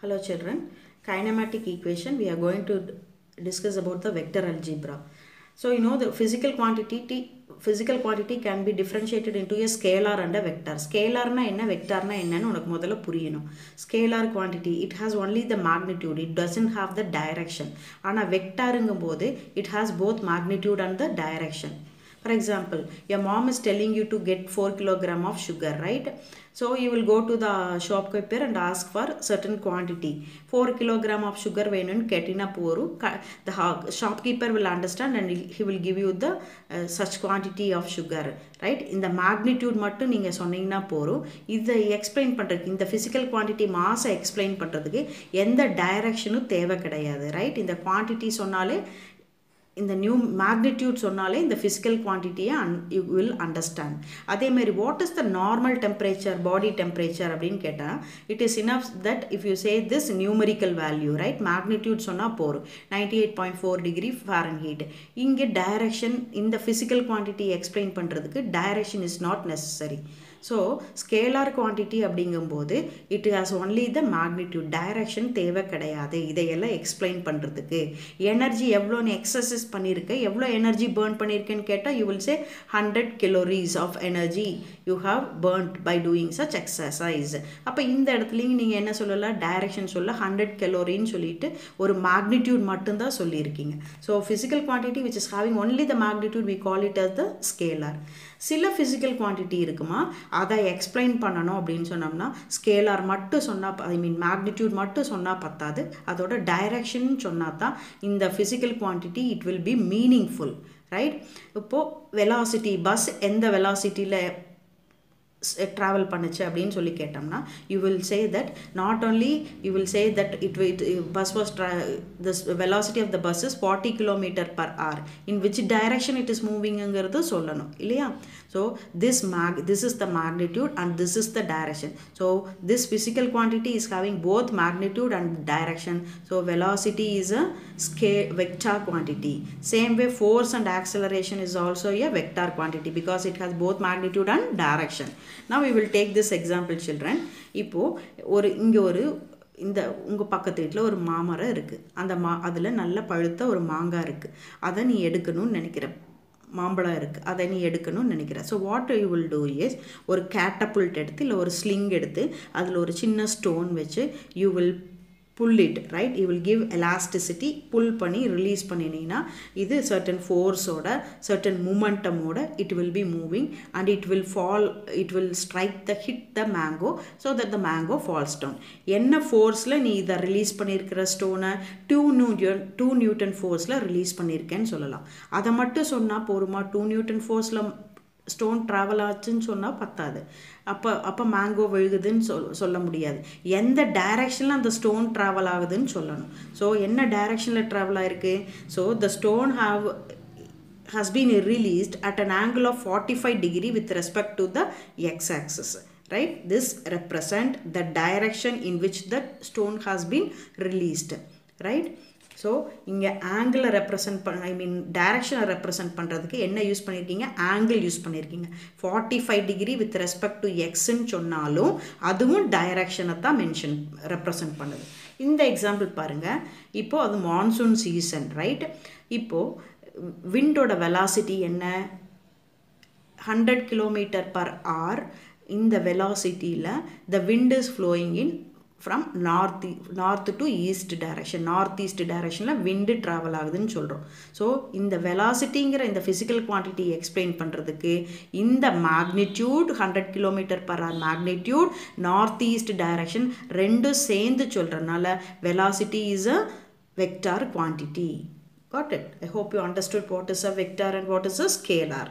Hello children, kinematic equation we are going to discuss about the vector algebra. So you know the physical quantity t- physical quantity can be differentiated into a scalar and a vector. Scalarனா என்ன வெக்டார்னா என்னன்னு உனக்கு முதல்ல புரியணும் scalar quantity it has only the magnitude it doesn't have the direction ஆனால் வெக்டாருங்கும் போது it has both magnitude and the direction For example, your mom is telling you to get 4 kilogram of sugar, right? So you will go to the shopkeeper and ask for certain quantity. 4 kilogram of sugar வேணும்னு கேட்டினா போரும் the ha- shopkeeper will understand and he will give you the uh, such quantity of sugar, right? இந்த magnitude மட்டும் நீங்கள் சொன்னீங்கன்னா போரும் இதை explain பண்ணுறதுக்கு இந்த ஃபிசிக்கல் குவான்டிட்டி மாஸை எக்ஸ்பிளைன் பண்ணுறதுக்கு எந்த டைரக்ஷனும் தேவை கிடையாது ரைட் இந்த குவான்டிட்டி சொன்னாலே இந்த நியூ மேக்னிடியூட் சொன்னாலே இந்த ஃபிசிக்கல் குவான்டிட்டியை அன் யூ வில் அண்டர்ஸ்டாண்ட் அதேமாரி what is the normal temperature body temperature அப்படின்னு கேட்டால் it is enough that if you say this numerical value right magnitude சொன்னால் போகும் ninety eight point four degree Fahrenheit இங்கே direction இந்த physical quantity explain பண்ணுறதுக்கு direction is not necessary so scalar quantity அப்படிங்கும்போது it has only the magnitude direction தேவை கிடையாது இதையெல்லாம் explain பண்ணுறதுக்கு எனர்ஜி எவ்வளோ நீ எக்ஸசைஸ் பண்ணியிருக்க எவ்வளோ எனர்ஜி பேர்ன் பண்ணியிருக்கேன்னு கேட்டால் you will say hundred calories of energy you have burnt by doing such exercise அப்போ இந்த இடத்துலையும் நீங்கள் என்ன சொல்லலாம் டைரக்ஷன் சொல்ல ஹண்ட்ரட் கெலோரின்னு சொல்லிட்டு ஒரு மேக்னிடியூட் மட்டும்தான் சொல்லியிருக்கீங்க so physical quantity which is having only the magnitude we call it as the scalar சில ஃபிசிக்கல் குவான்டிட்டி இருக்குமா அதை எக்ஸ்பிளைன் பண்ணணும் அப்படின்னு சொன்னோம்னா ஸ்கேலார் மட்டும் சொன்னால் ஐ மீன் மேக்னிடியூட் மட்டும் சொன்னால் பத்தாது அதோட டைரக்ஷன் சொன்னால் தான் இந்த physical quantity it will be meaningful right இப்போது வெலாசிட்டி பஸ் எந்த வெலாசிட்டியில் ட்ராவல் பண்ணுச்சு அப்படின்னு சொல்லி கேட்டோம்னா you will say that not only you will say that it it bus was this velocity of the bus is forty kilometre per hour in which direction it is மூவிங்கிறது சொல்லணும் இல்லையா so this mag this is the magnitude and this is the direction so this physical quantity is having both magnitude and direction so velocity is a sca vector quantity same way force and acceleration is also a vector quantity because it has both magnitude and direction நான் we will take this example children இப்போது ஒரு இங்கே ஒரு இந்த உங்கள் பக்கத்து வீட்டில் ஒரு மாமரம் இருக்குது அந்த மா அதில் நல்ல பழுத்த ஒரு மாங்காய் இருக்குது அதை நீ எடுக்கணும்னு நினைக்கிற மாம்பழம் இருக்குது அதை நீ எடுக்கணும்னு நினைக்கிற so what you will do is ஒரு கேட்டபுல்ட் எடுத்து இல்லை ஒரு ஸ்லிங் எடுத்து அதில் ஒரு சின்ன ஸ்டோன் வச்சு you will pull it right you will give elasticity pull பண்ணி ரிலீஸ் பண்ணினீங்கன்னா இது சர்டன் ஃபோர்ஸோட சர்டன் மூமெண்டமோட it will be moving and it will fall it will strike the hit the mango so that the mango falls down என்ன ஃபோர்ஸில் நீ இதை release பண்ணியிருக்கிற ஸ்டோனை டூ நியூட்டன் டூ நியூட்டன் ஃபோர்ஸில் ரிலீஸ் பண்ணியிருக்கேன்னு சொல்லலாம் அதை மட்டும் சொன்னால் போருமா டூ நியூட்டன் ஃபோர்ஸில் ஸ்டோன் ட்ராவல் ஆச்சுன்னு சொன்னால் பத்தாது அப்போ அப்போ மேங்கோ விழுகுதுன்னு சொல் சொல்ல முடியாது எந்த டைரக்ஷனில் அந்த ஸ்டோன் ட்ராவல் ஆகுதுன்னு சொல்லணும் ஸோ என்ன டைரக்ஷனில் ட்ராவல் ஆகிருக்கு so the stone have has been released at an angle of 45 degree with respect to the x-axis right this represent the direction in which the stone has been released right so இங்கே ஆங்கிளை represent பண்ண ஐ மீன் டைரக்ஷனை represent பண்ணுறதுக்கு என்ன use பண்ணியிருக்கீங்க angle use பண்ணியிருக்கீங்க forty five degree with respect to எக்ஸ்ன்னு சொன்னாலும் அதுவும் டைரக்ஷனை தான் மென்ஷன் ரெப்ரசன்ட் பண்ணுது இந்த எக்ஸாம்பிள் பாருங்கள் இப்போது அது மான்சூன் சீசன் ரைட் இப்போது விண்டோட வெலாசிட்டி என்ன ஹண்ட்ரட் கிலோமீட்டர் பர் ஆர் இந்த வெலாசிட்டியில் the wind is flowing in from north north to east direction north east டைரக்ஷனில் விண்டு ட்ராவல் ஆகுதுன்னு சொல்கிறோம் ஸோ இந்த வெலாசிட்டிங்கிற இந்த ஃபிசிக்கல் குவான்டிட்டி எக்ஸ்பிளைன் பண்ணுறதுக்கு இந்த magnitude hundred kilometre per hour magnitude north east direction ரெண்டும் சேர்ந்து சொல்கிறனால velocity is a vector quantity got it i hope you understood what is a vector and what is a scalar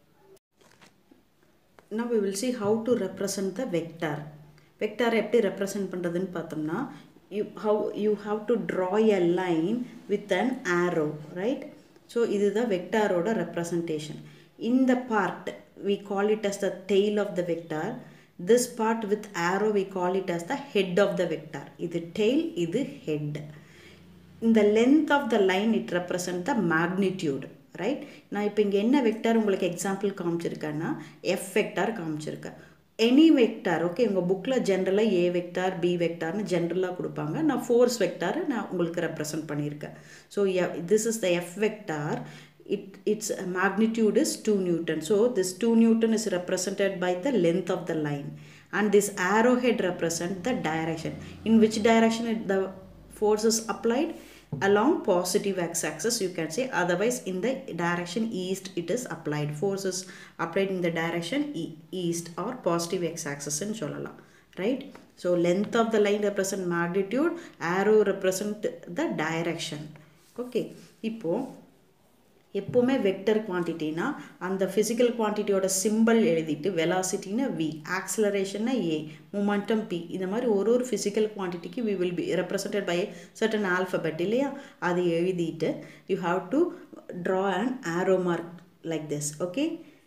now we will see how to represent the vector vector எப்படி represent பண்ணுறதுன்னு பார்த்தோம்னா you how you have to draw a line with an arrow right so இதுதான் வெக்டாரோட representation இந்த part we call it as the tail of the vector this part with arrow we call it as the head of the vector இது tail இது head இந்த length of the line it represent the magnitude right நான் இப்போ இங்கே என்ன vector உங்களுக்கு example காமிச்சிருக்கேன்னா F vector காமிச்சிருக்கேன் எனி வெக்டார் ஓகே உங்கள் புக்கில் ஜென்ரலாக ஏ வெக்டார் பி வெக்டார்னு ஜென்ரலாக கொடுப்பாங்க நான் ஃபோர்ஸ் வெக்டாரை நான் உங்களுக்கு ரெப்ரசன்ட் பண்ணியிருக்கேன் so this is the F vector it its magnitude is 2 newton so this 2 newton is represented by the length of the line and this arrowhead represent the direction in which direction it, the force is applied along positive x-axis you can say otherwise in the direction east it is applied force is applied in the direction e east or positive x-axis in cholala right so length of the line represent magnitude arrow represent the direction okay இப்போ எப்போவுமே vector குவான்டிட்டினா அந்த physical குவான்டிட்டியோட symbol எழுதிட்டு வெலாசிட்டினா V ஆக்சலரேஷன்னா A momentum P இந்த மாதிரி ஒரு ஒரு ஃபிசிக்கல் குவான்டிட்டிக்கு we will be represented by certain alphabet இல்லையா அது எழுதிட்டு you have to draw and arrow mark like this okay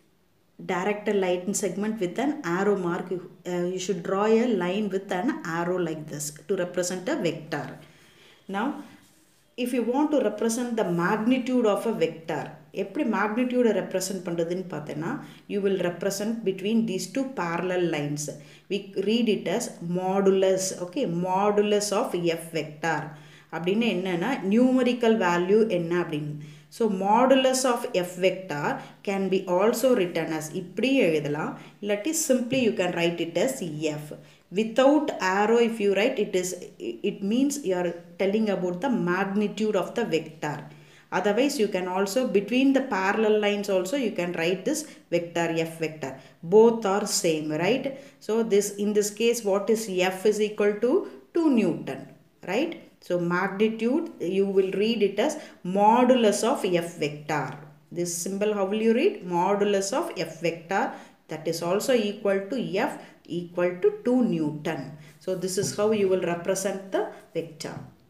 direct a line segment with an arrow mark you, uh, you should draw a line with an arrow like this to represent a vector now if you want to represent the magnitude of a vector எப்படி மேக்னிடியூடை represent பண்ணுறதுன்னு பார்த்தேன்னா you will represent between these two parallel lines we read it as modulus okay modulus of F vector அப்படின்னு என்னென்னா numerical value என்ன அப்படின்னு so modulus of F vector can be also written as இப்படி எழுதலாம் இல்லாட்டி simply you can write it as F without arrow if you write it is it means you are telling about the magnitude of the vector otherwise you can also between the parallel lines also you can write this vector f vector both are same right so this in this case what is f is equal to 2 newton right so magnitude you will read it as modulus of f vector this symbol how will you read modulus of f vector that is also equal to f equal to 2 Newton. So this is how you will represent the vector.